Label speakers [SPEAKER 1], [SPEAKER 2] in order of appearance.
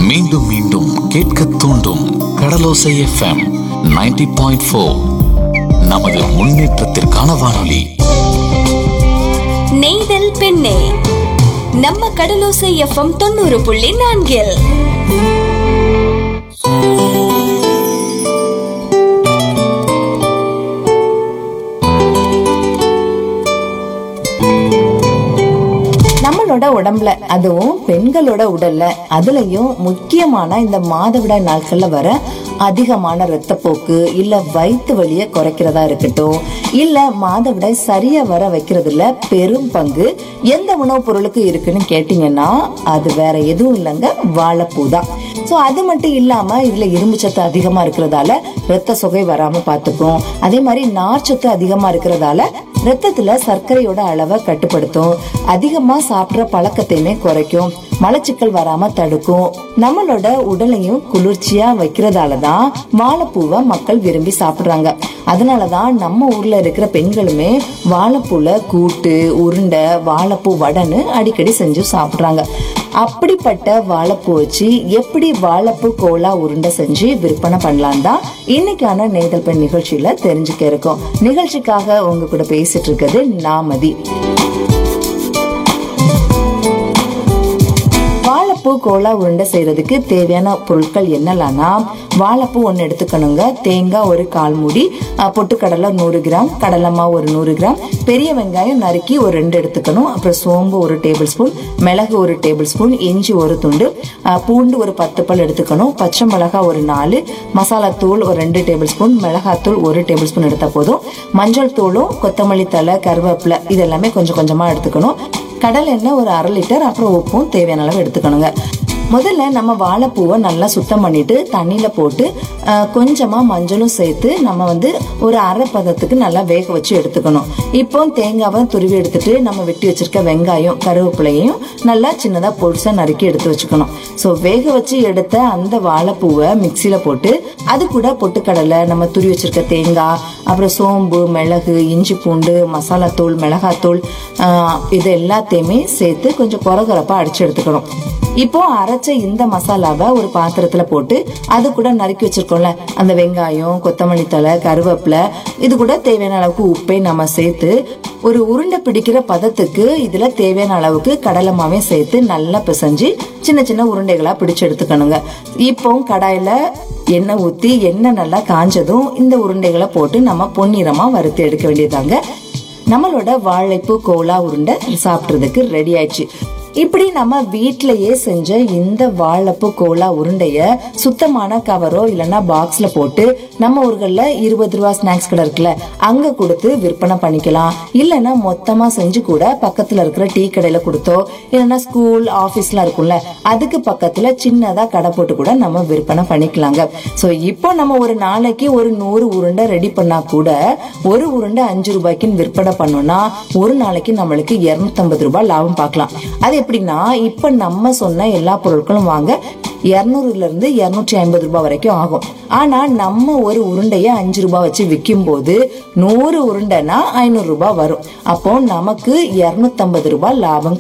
[SPEAKER 1] மீண்டும் மீண்டும் கேட்க தூண்டும் கடலோசை எஃப்எம் 90.4 பாயிண்ட் நமது முன்னேற்றத்திற்கான வானொலி
[SPEAKER 2] நெய்தல் பெண்ணே நம்ம கடலோசை எஃப்எம் தொண்ணூறு புள்ளி நான்கில்
[SPEAKER 3] நம்மளோட உடம்புல அதுவும் பெண்களோட உடல்ல அதுலயும் முக்கியமான இந்த மாதவிடாய் நாட்கள்ல வர அதிகமான ரத்தப்போக்கு இல்ல வயிற்று வலிய குறைக்கிறதா இருக்கட்டும் இல்ல மாதவிடாய் சரியா வர வைக்கிறதுல பெரும் பங்கு எந்த உணவுப் பொருளுக்கு இருக்குன்னு கேட்டீங்கன்னா அது வேற எதுவும் இல்லைங்க வாழைப்பூ தான் ஸோ அது மட்டும் இல்லாம இதுல இரும்பு சத்து அதிகமா இருக்கிறதால ரத்த சொகை வராம பார்த்துக்கும் அதே மாதிரி நார்ச்சத்து அதிகமா இருக்கிறதால ரத்தத்துல சர்க்கரையோட அளவை கட்டுப்படுத்தும் அதிகமா சாப்பிடுற பழக்கத்தையுமே குறைக்கும் மலச்சிக்கல் வராம தடுக்கும் நம்மளோட உடலையும் குளிர்ச்சியா வைக்கிறதால தான் வாழைப்பூவை மக்கள் விரும்பி சாப்பிடுறாங்க அதனாலதான் நம்ம ஊர்ல இருக்கிற பெண்களுமே வாழைப்பூல கூட்டு உருண்டை வாழைப்பூ வடைன்னு அடிக்கடி செஞ்சு சாப்பிடுறாங்க அப்படிப்பட்ட வாழைப்பூ வச்சு எப்படி வாழைப்பூ கோலா உருண்டை செஞ்சு விற்பனை பண்ணலாம் தான் இன்னைக்கான நெய்தல் பெண் நிகழ்ச்சியில தெரிஞ்சுக்க இருக்கோம் நிகழ்ச்சிக்காக உங்க கூட பேசிட்டு இருக்கிறது நாமதி வாழைப்பூ கோலா உருண்டை செய்யறதுக்கு தேவையான பொருட்கள் என்னலாம்னா வாழைப்பூ ஒன்று எடுத்துக்கணுங்க தேங்காய் ஒரு கால் மூடி அஹ், பொட்டுக்கடலை நூறு கிராம் கடலை மாவு ஒரு நூறு கிராம் பெரிய வெங்காயம் நறுக்கி ஒரு ரெண்டு எடுத்துக்கணும் அப்புறம் சோம்பு ஒரு டேபிள் ஸ்பூன் மிளகு ஒரு டேபிள் ஸ்பூன் இஞ்சி ஒரு துண்டு அஹ், பூண்டு ஒரு பத்து பல் எடுத்துக்கணும் பச்சை மிளகாய் ஒரு நாலு மசாலா தூள் ஒரு ரெண்டு டேபிள் ஸ்பூன் மிளகாத்தூள் ஒரு டேபிள் ஸ்பூன் எடுத்தால் போதும் மஞ்சள் தூளும் கொத்தமல்லி தழை கருவேப்பிலை இது எல்லாமே கொஞ்சம் கொஞ்சமாக எடுத்துக்கணும் கடல் எண்ணெய் ஒரு அரை லிட்டர் அப்புறம் உப்பும் தேவையான அளவு எடுத்துக்கணுங்க முதல்ல நம்ம வாழைப்பூவை நல்லா சுத்தம் பண்ணிட்டு தண்ணியில போட்டு அஹ், கொஞ்சமா மஞ்சளும் சேர்த்து நம்ம வந்து ஒரு அரை பதத்துக்கு நல்லா வேக வச்சு எடுத்துக்கணும் இப்போ தேங்காவை துருவி எடுத்துட்டு நம்ம வெட்டி வச்சிருக்க வெங்காயம் கருவேப்பிலையும் நல்லா சின்னதா பொடிசா நறுக்கி எடுத்து வச்சுக்கணும் ஸோ வேக வச்சு எடுத்த அந்த வாழைப்பூவை மிக்சியில போட்டு அது கூட பொட்டுக்கடலை நம்ம துருவி வச்சிருக்க தேங்காய் அப்புறம் சோம்பு மிளகு இஞ்சி பூண்டு மசாலாத்தூள் மிளகாத்தூள் ஆஹ், இது எல்லாத்தையுமே சேர்த்து கொஞ்சம் கொரகொரப்பா அடிச்சு எடுத்துக்கணும் இப்போ அரைச்ச இந்த மசாலாவை ஒரு பாத்திரத்துல போட்டு அது கூட நறுக்கி வச்சிருக்கோம்ல அந்த வெங்காயம் கொத்தமல்லி தழை கருவேப்பிலை இது கூட தேவையான அளவுக்கு உப்பை நம்ம சேர்த்து ஒரு உருண்டை பிடிக்கிற பதத்துக்கு இதுல தேவையான அளவுக்கு கடலை மாவையும் சேர்த்து நல்லா பிசைஞ்சு சின்ன சின்ன உருண்டைகளா பிடிச்சு எடுத்துக்கணுங்க இப்போ கடாயில எண்ணெய் ஊத்தி எண்ணெய் நல்லா காஞ்சதும் இந்த உருண்டைகளை போட்டு நம்ம பொன்னிறமா வறுத்து எடுக்க வேண்டியதாங்க நம்மளோட வாழைப்பூ கோலா உருண்டை சாப்பிட்றதுக்கு ரெடி ஆயிடுச்சு இப்படி நம்ம வீட்டிலேயே செஞ்ச இந்த வாழைப்பூ கோலா உருண்டைய சுத்தமான கவரோ இல்லைன்னா பாக்ஸ்ல போட்டு நம்ம ஊர்கள்ல இருபது ரூபா ஸ்நாக்ஸ் கடை இருக்குல்ல அங்க கொடுத்து விற்பனை பண்ணிக்கலாம் இல்லைன்னா மொத்தமா செஞ்சு கூட பக்கத்துல இருக்கிற டீ கடையில கொடுத்தோ இல்லைன்னா ஸ்கூல் ஆபீஸ்லாம் இருக்கும்ல அதுக்கு பக்கத்துல சின்னதா கடை போட்டு கூட நம்ம விற்பனை பண்ணிக்கலாங்க சோ இப்போ நம்ம ஒரு நாளைக்கு ஒரு நூறு உருண்டை ரெடி பண்ணா கூட ஒரு உருண்டை அஞ்சு ரூபாய்க்குன்னு விற்பனை பண்ணோம்னா ஒரு நாளைக்கு நம்மளுக்கு 250 ரூபாய் லாபம் பார்க்கலாம் அது எப்படின்னா இப்ப நம்ம சொன்ன எல்லா பொருட்களும் வாங்க இருநூறுல இருந்து இருநூற்றி ஐம்பது ரூபாய் வரைக்கும் ஆகும் ஆனா நம்ம ஒரு உருண்டைய அஞ்சு ரூபாய் வச்சு விற்கும் போது நூறு உருண்டைனா ஐநூறு ரூபாய் வரும் அப்போ நமக்கு 250 ரூபாய் லாபம்